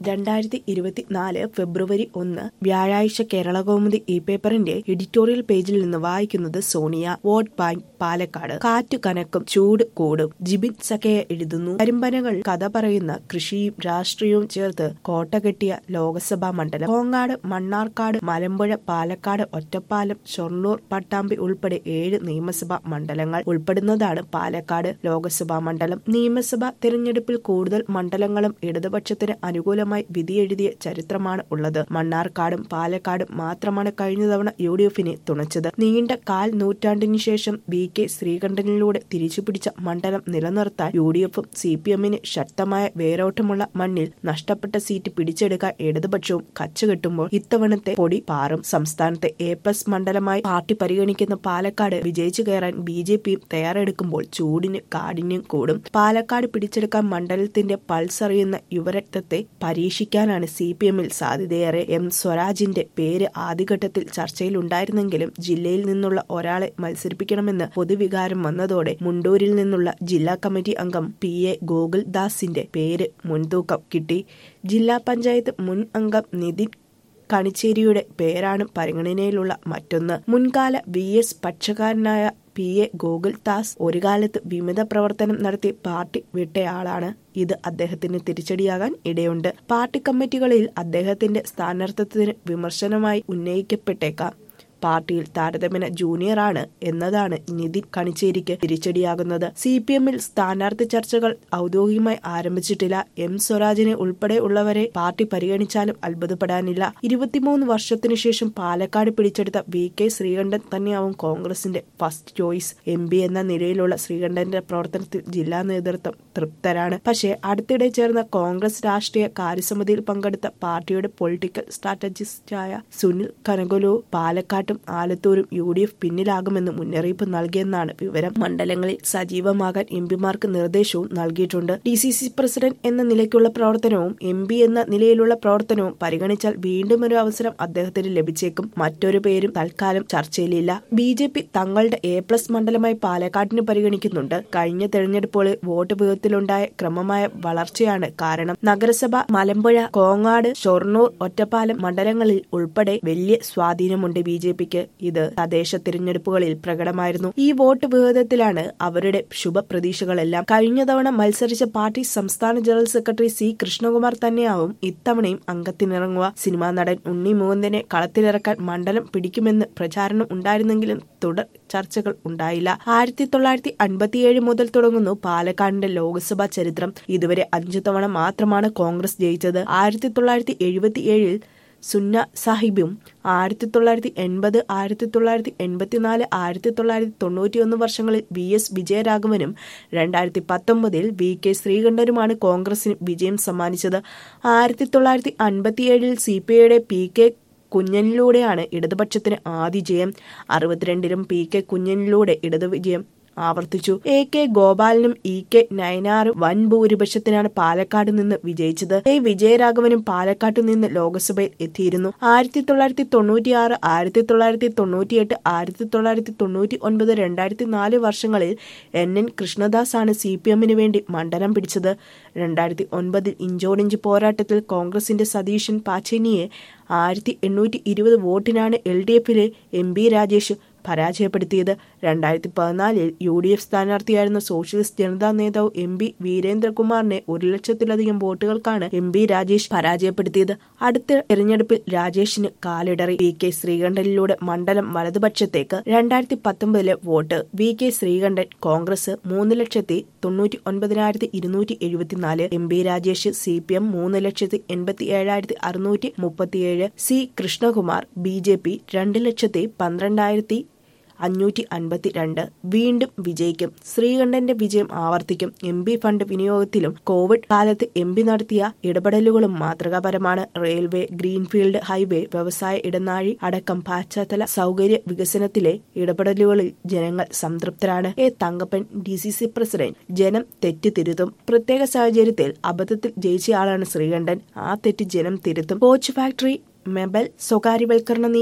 രണ്ടായിരത്തി ഇരുപത്തിനാല് ഫെബ്രുവരി ഒന്ന് വ്യാഴാഴ്ച കേരളകൗമുദി ഇ പേപ്പറിന്റെ എഡിറ്റോറിയൽ പേജിൽ നിന്ന് വായിക്കുന്നത് സോണിയ വോട്ട് ബാങ്ക് പാലക്കാട് കാറ്റ് കനക്കും ചൂട് കൂടും ജിബിൻ സക്കയ എഴുതുന്നു കരിമ്പനകൾ കഥ പറയുന്ന കൃഷിയും രാഷ്ട്രീയവും ചേർത്ത് കോട്ട കെട്ടിയ ലോക്സഭാ മണ്ഡലം കോങ്ങാട് മണ്ണാർക്കാട് മലമ്പുഴ പാലക്കാട് ഒറ്റപ്പാലം ഷൊർണൂർ പട്ടാമ്പി ഉൾപ്പെടെ ഏഴ് നിയമസഭാ മണ്ഡലങ്ങൾ ഉൾപ്പെടുന്നതാണ് പാലക്കാട് ലോക്സഭാ മണ്ഡലം നിയമസഭാ തിരഞ്ഞെടുപ്പിൽ കൂടുതൽ മണ്ഡലങ്ങളും ഇടതുപക്ഷത്തിന് അനുകൂലമായി വിധിയെഴുതിയ ചരിത്രമാണ് ഉള്ളത് മണ്ണാർക്കാടും പാലക്കാടും മാത്രമാണ് കഴിഞ്ഞ തവണ യു ഡി എഫിനെ തുണച്ചത് നീണ്ട കാൽ നൂറ്റാണ്ടിനു ശേഷം വി കെ ശ്രീകണ്ഠനിലൂടെ തിരിച്ചുപിടിച്ച മണ്ഡലം നിലനിർത്താൻ യു ഡി എഫും സി പി എമ്മിന് ശക്തമായ വേരോട്ടമുള്ള മണ്ണിൽ നഷ്ടപ്പെട്ട സീറ്റ് പിടിച്ചെടുക്കാൻ ഇടതുപക്ഷവും കച്ചുകെട്ടുമ്പോൾ ഇത്തവണത്തെ പൊടി പാറും സംസ്ഥാനത്തെ എ പ്ലസ് മണ്ഡലമായി പാർട്ടി പരിഗണിക്കുന്ന പാലക്കാട് വിജയിച്ചു കയറാൻ ബി ജെ പിയും തയ്യാറെടുക്കുമ്പോൾ ചൂടിന് കാഠിന്യം കൂടും പാലക്കാട് പിടിച്ചെടുക്കാൻ മണ്ഡലത്തിന്റെ പൾസ് അറിയുന്ന യുവരക്തത്തെ പരീക്ഷിക്കാനാണ് സി പി എമ്മിൽ സാധ്യതയേറെ എം സ്വരാജിന്റെ പേര് ആദ്യഘട്ടത്തിൽ ചർച്ചയിലുണ്ടായിരുന്നെങ്കിലും ജില്ലയിൽ നിന്നുള്ള ഒരാളെ മത്സരിപ്പിക്കണമെന്ന് പൊതുവികാരം വന്നതോടെ മുണ്ടൂരിൽ നിന്നുള്ള ജില്ലാ കമ്മിറ്റി അംഗം പി എ ഗോകുൽദാസിന്റെ പേര് മുൻതൂക്കം കിട്ടി ജില്ലാ പഞ്ചായത്ത് മുൻ അംഗം നിതിൻ കണിച്ചേരിയുടെ പേരാണ് പരിഗണനയിലുള്ള മറ്റൊന്ന് മുൻകാല വി എസ് പക്ഷക്കാരനായ പി എ ഗോകുൽദാസ് ഒരു കാലത്ത് വിമത പ്രവർത്തനം നടത്തി പാർട്ടി വിട്ടയാളാണ് ഇത് അദ്ദേഹത്തിന് തിരിച്ചടിയാകാൻ ഇടയുണ്ട് പാർട്ടി കമ്മിറ്റികളിൽ അദ്ദേഹത്തിന്റെ സ്ഥാനാർത്ഥിത്വത്തിന് വിമർശനമായി ഉന്നയിക്കപ്പെട്ടേക്കാം പാർട്ടിയിൽ താരതമ്യേന ജൂനിയറാണ് എന്നതാണ് നിതിൻ കണിച്ചേരിക്ക് തിരിച്ചടിയാകുന്നത് സി പി എമ്മിൽ സ്ഥാനാർത്ഥി ചർച്ചകൾ ഔദ്യോഗികമായി ആരംഭിച്ചിട്ടില്ല എം സ്വരാജിനെ ഉൾപ്പെടെ ഉള്ളവരെ പാർട്ടി പരിഗണിച്ചാലും അത്ഭുതപ്പെടാനില്ല ഇരുപത്തിമൂന്ന് വർഷത്തിനു ശേഷം പാലക്കാട് പിടിച്ചെടുത്ത വി കെ ശ്രീകണ്ഠൻ തന്നെയാവും കോൺഗ്രസിന്റെ ഫസ്റ്റ് ചോയ്സ് എം പി എന്ന നിലയിലുള്ള ശ്രീകണ്ഠന്റെ പ്രവർത്തനത്തിൽ ജില്ലാ നേതൃത്വം തൃപ്തരാണ് പക്ഷേ അടുത്തിടെ ചേർന്ന കോൺഗ്രസ് രാഷ്ട്രീയ കാര്യസമിതിയിൽ പങ്കെടുത്ത പാർട്ടിയുടെ പൊളിറ്റിക്കൽ സ്ട്രാറ്റജിസ്റ്റായ സുനിൽ കനകുലു പാലക്കാട് പാലക്കാട്ടും ആലത്തൂരും യു ഡി എഫ് പിന്നിലാകുമെന്ന് മുന്നറിയിപ്പ് നൽകിയെന്നാണ് വിവരം മണ്ഡലങ്ങളിൽ സജീവമാകാൻ എം പിമാർക്ക് നിർദ്ദേശവും നൽകിയിട്ടുണ്ട് ഡി സി സി പ്രസിഡന്റ് എന്ന നിലയ്ക്കുള്ള പ്രവർത്തനവും എം പി എന്ന നിലയിലുള്ള പ്രവർത്തനവും പരിഗണിച്ചാൽ വീണ്ടും ഒരു അവസരം അദ്ദേഹത്തിന് ലഭിച്ചേക്കും മറ്റൊരു പേരും തൽക്കാലം ചർച്ചയിലില്ല ബി ജെ പി തങ്ങളുടെ എ പ്ലസ് മണ്ഡലമായി പാലക്കാടിന് പരിഗണിക്കുന്നുണ്ട് കഴിഞ്ഞ തെരഞ്ഞെടുപ്പുകളിൽ വോട്ട് വിഹിതത്തിലുണ്ടായ ക്രമമായ വളർച്ചയാണ് കാരണം നഗരസഭ മലമ്പുഴ കോങ്ങാട് ഷൊർണൂർ ഒറ്റപ്പാലം മണ്ഡലങ്ങളിൽ ഉൾപ്പെടെ വലിയ സ്വാധീനമുണ്ട് ബി ജെ പിക്ക് ഇത് തദ്ദേശ തിരഞ്ഞെടുപ്പുകളിൽ പ്രകടമായിരുന്നു ഈ വോട്ട് വിഹിതത്തിലാണ് അവരുടെ ശുഭപ്രതീക്ഷകളെല്ലാം കഴിഞ്ഞ തവണ മത്സരിച്ച പാർട്ടി സംസ്ഥാന ജനറൽ സെക്രട്ടറി സി കൃഷ്ണകുമാർ തന്നെയാവും ഇത്തവണയും അംഗത്തിനിറങ്ങുക സിനിമാ നടൻ ഉണ്ണി മുകുന്ദനെ കളത്തിലിറക്കാൻ മണ്ഡലം പിടിക്കുമെന്ന് പ്രചാരണം ഉണ്ടായിരുന്നെങ്കിലും തുടർ ചർച്ചകൾ ഉണ്ടായില്ല ആയിരത്തി തൊള്ളായിരത്തി അൻപത്തിയേഴ് മുതൽ തുടങ്ങുന്നു പാലക്കാടിന്റെ ലോക്സഭാ ചരിത്രം ഇതുവരെ അഞ്ചു തവണ മാത്രമാണ് കോൺഗ്രസ് ജയിച്ചത് ആയിരത്തി തൊള്ളായിരത്തി എഴുപത്തിയേഴിൽ സുന്ന സാഹിബും ആയിരത്തി തൊള്ളായിരത്തി എൺപത് ആയിരത്തി തൊള്ളായിരത്തി എൺപത്തിനാല് ആയിരത്തി തൊള്ളായിരത്തി തൊണ്ണൂറ്റിയൊന്ന് വർഷങ്ങളിൽ വി എസ് വിജയരാഘവനും രണ്ടായിരത്തി പത്തൊമ്പതിൽ വി കെ ശ്രീകണ്ഠനുമാണ് കോൺഗ്രസിന് വിജയം സമ്മാനിച്ചത് ആയിരത്തി തൊള്ളായിരത്തി അൻപത്തിയേഴിൽ സി പി ഐയുടെ പി കെ കുഞ്ഞനിലൂടെയാണ് ഇടതുപക്ഷത്തിന് ആദ്യ ജയം അറുപത്തിരണ്ടിലും പി കെ കുഞ്ഞനിലൂടെ ഇടതു വിജയം ആവർത്തിച്ചു എ കെ ഗോപാലനും ഇ കെ നയനാറും വൻ ഭൂരിപക്ഷത്തിനാണ് പാലക്കാട് നിന്ന് വിജയിച്ചത് എ വിജയരാഘവനും പാലക്കാട്ട് നിന്ന് ലോക്സഭയിൽ എത്തിയിരുന്നു ആയിരത്തി തൊള്ളായിരത്തി തൊണ്ണൂറ്റിയാറ് ആയിരത്തി തൊള്ളായിരത്തി തൊണ്ണൂറ്റിയെട്ട് ആയിരത്തി തൊള്ളായിരത്തി തൊണ്ണൂറ്റി ഒൻപത് രണ്ടായിരത്തി നാല് വർഷങ്ങളിൽ എൻ എൻ കൃഷ്ണദാസ് ആണ് സി പി എമ്മിന് വേണ്ടി മണ്ഡലം പിടിച്ചത് രണ്ടായിരത്തി ഒൻപതിൽ ഇഞ്ചോടിഞ്ച് പോരാട്ടത്തിൽ കോൺഗ്രസിന്റെ സതീശൻ പാച്ചേനിയെ ആയിരത്തി എണ്ണൂറ്റി ഇരുപത് വോട്ടിനാണ് എൽ ഡി എഫിലെ എം ബി രാജേഷ് പരാജയപ്പെടുത്തിയത് രണ്ടായിരത്തി പതിനാലിൽ യു ഡി എഫ് സ്ഥാനാർത്ഥിയായിരുന്ന സോഷ്യലിസ്റ്റ് ജനതാ നേതാവ് എം പി വീരേന്ദ്രകുമാറിനെ ഒരു ലക്ഷത്തിലധികം വോട്ടുകൾക്കാണ് എം പി രാജേഷ് പരാജയപ്പെടുത്തിയത് അടുത്ത തെരഞ്ഞെടുപ്പിൽ രാജേഷിന് കാലിടറി വി കെ ശ്രീകണ്ഠനിലൂടെ മണ്ഡലം വലതുപക്ഷത്തേക്ക് രണ്ടായിരത്തി പത്തൊമ്പതിലെ വോട്ട് വി കെ ശ്രീകണ്ഠൻ കോൺഗ്രസ് മൂന്ന് ലക്ഷത്തി തൊണ്ണൂറ്റി ഒൻപതിനായിരത്തി ഇരുന്നൂറ്റി എഴുപത്തിനാല് M B Rajesh C P M മൂന്ന് ലക്ഷത്തി എൺപത്തി ഏഴായിരത്തി അറുന്നൂറ്റി മുപ്പത്തിയേഴ് C Krishnakumar B J P രണ്ട് ലക്ഷത്തി പന്ത്രണ്ടായിരത്തി അഞ്ഞൂറ്റി അൻപത്തി രണ്ട് വീണ്ടും വിജയിക്കും ശ്രീകണ്ഠന്റെ വിജയം ആവർത്തിക്കും എം പി ഫണ്ട് വിനിയോഗത്തിലും കോവിഡ് കാലത്ത് എം പി നടത്തിയ ഇടപെടലുകളും മാതൃകാപരമാണ് റെയിൽവേ ഗ്രീൻഫീൽഡ് ഹൈവേ വ്യവസായ ഇടനാഴി അടക്കം പശ്ചാത്തല സൗകര്യ വികസനത്തിലെ ഇടപെടലുകളിൽ ജനങ്ങൾ സംതൃപ്തരാണ് A Thankappan D C C president ജനം തെറ്റ് തിരുത്തും പ്രത്യേക സാഹചര്യത്തിൽ അബദ്ധത്തിൽ ജയിച്ചയാളാണ് ശ്രീകണ്ഠൻ ആ തെറ്റ് ജനം തിരുത്തും കോച്ച് ഫാക്ടറി മെബൽ സ്വകാര്യവൽക്കരണ നീക്കം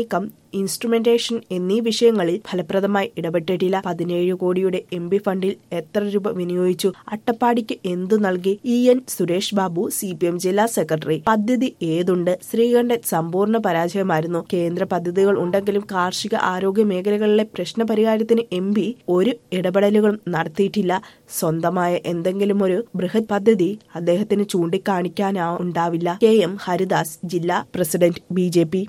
ഇൻസ്ട്രുമെന്റേഷൻ എന്നീ വിഷയങ്ങളിൽ ഫലപ്രദമായി ഇടപെട്ടിട്ടില്ല പതിനേഴ് കോടിയുടെ എം പി ഫണ്ടിൽ എത്ര രൂപ വിനിയോഗിച്ചു അട്ടപ്പാടിക്ക് എന്തു നൽകി E N Suresh Babu C P M ജില്ലാ സെക്രട്ടറി പദ്ധതി ഏതുണ്ട് ശ്രീകണ്ഠൻ സമ്പൂർണ്ണ പരാജയമായിരുന്നു കേന്ദ്ര പദ്ധതികൾ ഉണ്ടെങ്കിലും കാർഷിക ആരോഗ്യ മേഖലകളിലെ പ്രശ്ന പരിഹാരത്തിന് എം പി ഒരു ഇടപെടലുകളും നടത്തിയിട്ടില്ല സ്വന്തമായ എന്തെങ്കിലും ഒരു ബൃഹത് പദ്ധതി അദ്ദേഹത്തിന് ചൂണ്ടിക്കാണിക്കാനാ ഉണ്ടാവില്ല കെ എം ഹരിദാസ് ജില്ലാ പ്രസിഡന്റ് ബി